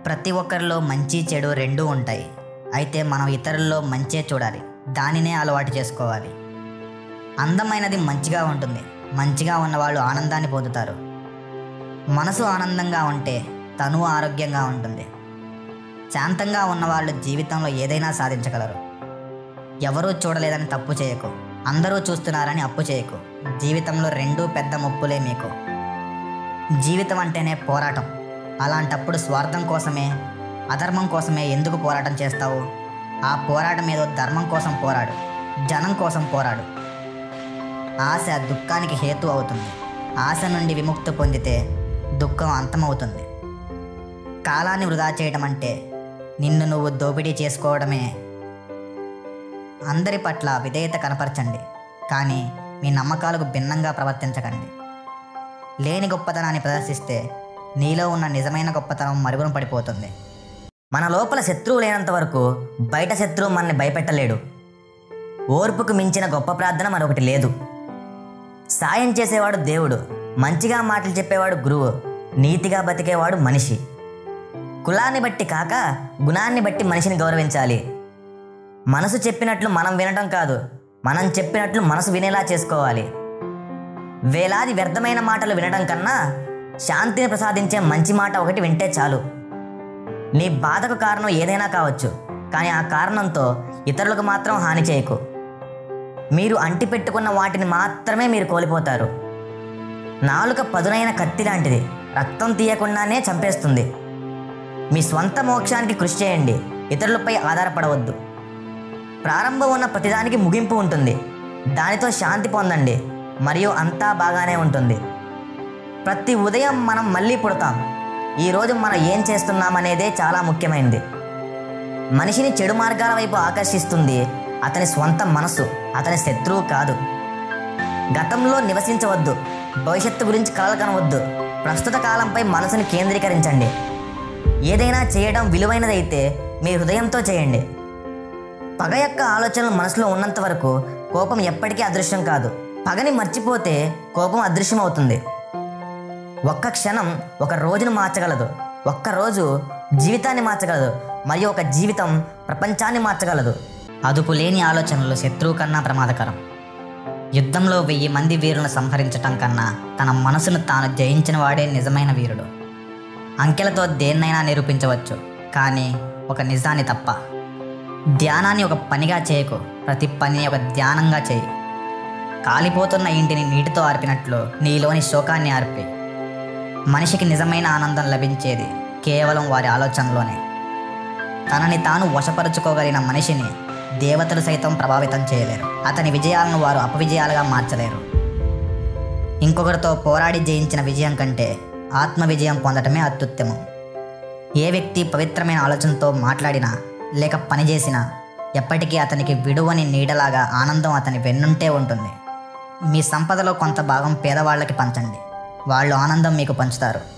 ప్రతి ఒక్కరిలో మంచి చెడు రెండూ ఉంటాయి అయితే మనం ఇతరుల్లో మంచే చూడాలి దానినే అలవాటు చేసుకోవాలి అందమైనది మంచిగా ఉంటుంది మంచిగా ఉన్నవాళ్ళు ఆనందాన్ని పొందుతారు మనసు ఆనందంగా ఉంటే తను ఆరోగ్యంగా ఉంటుంది శాంతంగా ఉన్నవాళ్ళు జీవితంలో ఏదైనా సాధించగలరు ఎవరూ చూడలేదని తప్పు చేయకు అందరూ చూస్తున్నారని అప్పు చేయకు జీవితంలో రెండూ పెద్ద ముప్పులే మీకు జీవితం అంటేనే పోరాటం అలాంటప్పుడు స్వార్థం కోసమే అధర్మం కోసమే ఎందుకు పోరాటం చేస్తావు ఆ పోరాటం ఏదో ధర్మం కోసం పోరాడు జనం కోసం పోరాడు ఆశ దుఃఖానికి హేతు అవుతుంది ఆశ నుండి విముక్తి పొందితే దుఃఖం అంతమవుతుంది కాలాన్ని వృధా చేయడం అంటే నిన్ను నువ్వు దోపిడీ చేసుకోవడమే అందరి పట్ల విధేయత కనపరచండి కానీ మీ నమ్మకాలకు భిన్నంగా ప్రవర్తించకండి లేని గొప్పతనాన్ని ప్రదర్శిస్తే నీలో ఉన్న నిజమైన గొప్పతనం మరుగున పడిపోతుంది మన లోపల శత్రువు లేనంత వరకు బయట శత్రువు మనల్ని భయపెట్టలేడు ఓర్పుకు మించిన గొప్ప ప్రార్థన మరొకటి లేదు సాయం చేసేవాడు దేవుడు మంచిగా మాటలు చెప్పేవాడు గురువు నీతిగా బతికేవాడు మనిషి కులాన్ని బట్టి కాక గుణాన్ని బట్టి మనిషిని గౌరవించాలి మనసు చెప్పినట్లు మనం వినటం కాదు మనం చెప్పినట్లు మనసు వినేలా చేసుకోవాలి వేలాది వ్యర్థమైన మాటలు వినడం కన్నా శాంతిని ప్రసాదించే మంచి మాట ఒకటి వింటే చాలు నీ బాధకు కారణం ఏదైనా కావచ్చు కానీ ఆ కారణంతో ఇతరులకు మాత్రం హాని చేయకు మీరు అంటిపెట్టుకున్న వాటిని మాత్రమే మీరు కోల్పోతారు నాలుక పదునైన కత్తి లాంటిది రక్తం తీయకుండానే చంపేస్తుంది మీ స్వంత మోక్షానికి కృషి చేయండి ఇతరులపై ఆధారపడవద్దు ప్రారంభం ఉన్న ప్రతిదానికి ముగింపు ఉంటుంది దానితో శాంతి పొందండి మరియు అంతా బాగానే ఉంటుంది ప్రతి ఉదయం మనం మళ్ళీ పుడతాం ఈరోజు మనం ఏం చేస్తున్నామనేదే చాలా ముఖ్యమైనది మనిషిని చెడు మార్గాల వైపు ఆకర్షిస్తుంది అతని స్వంత మనసు అతని శత్రువు కాదు గతంలో నివసించవద్దు భవిష్యత్తు గురించి కలలు కనవద్దు ప్రస్తుత కాలంపై మనసుని కేంద్రీకరించండి ఏదైనా చేయడం విలువైనదైతే మీ హృదయంతో చేయండి పగ యొక్క ఆలోచనలు మనసులో ఉన్నంత వరకు కోపం ఎప్పటికీ అదృశ్యం కాదు పగని మర్చిపోతే కోపం అదృశ్యం అవుతుంది ఒక్క క్షణం ఒక రోజును మార్చగలదు ఒక్క రోజు జీవితాన్ని మార్చగలదు మరియు ఒక జీవితం ప్రపంచాన్ని మార్చగలదు అదుపు లేని ఆలోచనలు శత్రువు కన్నా ప్రమాదకరం యుద్ధంలో వెయ్యి మంది వీరులను సంహరించటం కన్నా తన మనసును తాను జయించిన వాడే నిజమైన వీరుడు అంకెలతో దేన్నైనా నిరూపించవచ్చు కానీ ఒక నిజాన్ని తప్ప ధ్యానాన్ని ఒక పనిగా చేయకు ప్రతి పని ఒక ధ్యానంగా చేయి కాలిపోతున్న ఇంటిని నీటితో ఆర్పినట్లు నీలోని శోకాన్ని ఆర్పి మనిషికి నిజమైన ఆనందం లభించేది కేవలం వారి ఆలోచనలోనే తనని తాను వశపరుచుకోగలిగిన మనిషిని దేవతలు సైతం ప్రభావితం చేయలేరు అతని విజయాలను వారు అపవిజయాలుగా మార్చలేరు ఇంకొకరితో పోరాడి జయించిన విజయం కంటే ఆత్మ విజయం పొందటమే అత్యుత్తమం ఏ వ్యక్తి పవిత్రమైన ఆలోచనతో మాట్లాడినా లేక పనిచేసినా ఎప్పటికీ అతనికి విడువని నీడలాగా ఆనందం అతని వెన్నుంటే ఉంటుంది మీ సంపదలో కొంత భాగం పేదవాళ్ళకి పంచండి వాళ్ళు ఆనందం మీకు పంచుతారు